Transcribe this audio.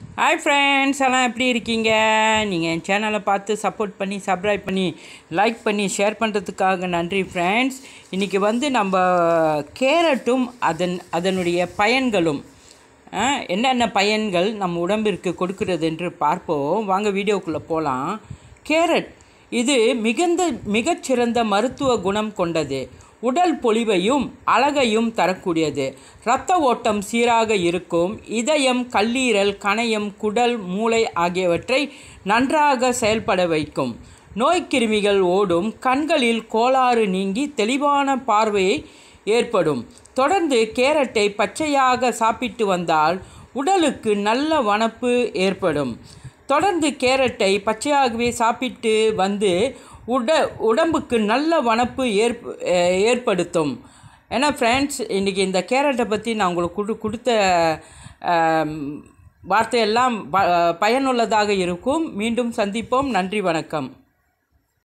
hi friends எல்லாம் எப்படி இருக்கீங்க நீங்கள் என் சேனலை பார்த்து சப்போர்ட் பண்ணி சப்ஸ்கிரைப் பண்ணி லைக் பண்ணி ஷேர் பண்ணுறதுக்காக நன்றி ஃப்ரெண்ட்ஸ் இன்றைக்கி வந்து நம்ம கேரட்டும் அதன் அதனுடைய பயன்களும் ஆ, என்னென்ன பயன்கள் நம்ம உடம்பிற்கு கொடுக்கிறது என்று பார்ப்போம் வாங்க வீடியோக்குள்ளே போகலாம் கேரட் இது மிகுந்த மிகச்சிறந்த மருத்துவ குணம் கொண்டது உடல் பொலிவையும் அழகையும் தரக்கூடியது இரத்த ஓட்டம் சீராக இருக்கும் இதயம் கல்லீரல் கணையம் குடல் மூளை ஆகியவற்றை நன்றாக செயல்பட வைக்கும் நோய்க்கிருமிகள் ஓடும் கண்களில் கோளாறு நீங்கி தெளிவான பார்வையை ஏற்படும் தொடர்ந்து கேரட்டை பச்சையாக சாப்பிட்டு வந்தால் உடலுக்கு நல்ல வனப்பு ஏற்படும் தொடர்ந்து கேரட்டை பச்சையாகவே சாப்பிட்டு வந்து உட உடம்புக்கு நல்ல வனப்பு ஏற்ப அஹ் ஏற்படுத்தும் ஏன்னா ஃப்ரெண்ட்ஸ் இன்றைக்கி இந்த கேரட்டை பற்றி நான் உங்களுக்கு கொடு கொடுத்த ஆம், வார்த்தையெல்லாம் ப பயனுள்ளதாக இருக்கும் மீண்டும் சந்திப்போம் நன்றி வணக்கம்